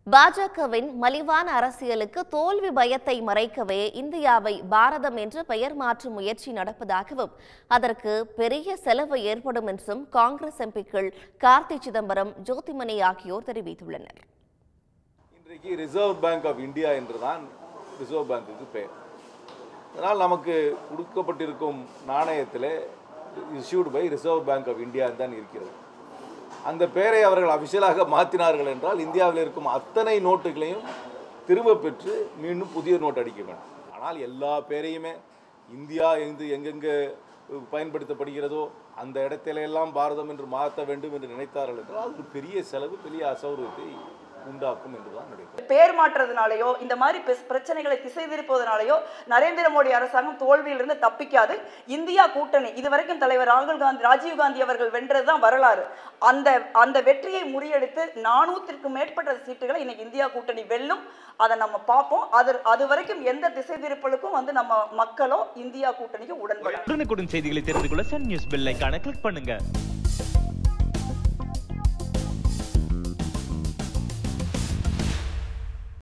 பாஜகவின் மலிவான அரசியலுக்கு தோல்வி பயத்தை மறைக்கவே இந்தியாவை பாரதம் என்று பெயர் மாற்றும் முயற்சி நடப்பதாகவும் அதற்கு பெரிய செலவு ஏற்படும் என்றும் காங்கிரஸ் எம்பிக்கள் கார்த்தி சிதம்பரம் ஜோதிமணி ஆகியோர் தெரிவித்துள்ளனர் இன்றைக்கு ரிசர்வ் பேங்க் ஆஃப் இந்தியா என்றுதான் ரிசர்வ் பேங்க்குக்கு பெயர் அதனால் நமக்கு கொடுக்கப்பட்டிருக்கும் நாணயத்திலே issued by reserve bank of India தான் இருக்கிறது அந்த பெயரை அவர்கள் அபிஷியலாக மாற்றினார்கள் என்றால் இந்தியாவில் இருக்கும் அத்தனை நோட்டுகளையும் திரும்ப பெற்று மீண்டும் புதிய நோட் அடிக்க வேண்டும் ஆனால் எல்லா பேரையுமே இந்தியா எங்கு எங்கெங்கே பயன்படுத்தப்படுகிறதோ அந்த இடத்தில எல்லாம் பாரதம் என்று மாற்ற வேண்டும் என்று நினைத்தார்கள் என்றால் அது ஒரு பெரிய செலவு பெரிய அசௌகரியத்தை உண்டாக்கும் என்றுதான் நினைக்கிறேன் பேர் மாற்றுறதுனாலயோ இந்த மாதிரி பிஸ்- பிரச்சனைகளை திசை திருப்புவதனாலயோ நரேந்திர மோடி அரசாங்கம் தோல்வியிலிருந்து தப்பிக்காது இந்தியா கூட்டணி இதுவரைக்கும் தலைவர் ராகுல் காந்தி ராஜீவ் காந்தி அவர்கள் வென்றதுதான் வரலாறு அந்த அந்த வெற்றியை முறியடித்து நானூத்திற்கும் மேற்பட்ட சீட்டுகளை இன்னைக்கு இந்தியா கூட்டணி வெல்லும் அதை நம்ம பார்ப்போம் அது அது வரைக்கும் எந்த திசை திருப்பலுக்கும் வந்து நம்ம மக்களோ இந்தியா கூட்டணிக்கு உடன்பட உடனுக்குடன் செய்திகளை தெரிந்து கொள்ள சன் நியூஸ் பெல் ஐகானை கிளிக் பண்ணுங்க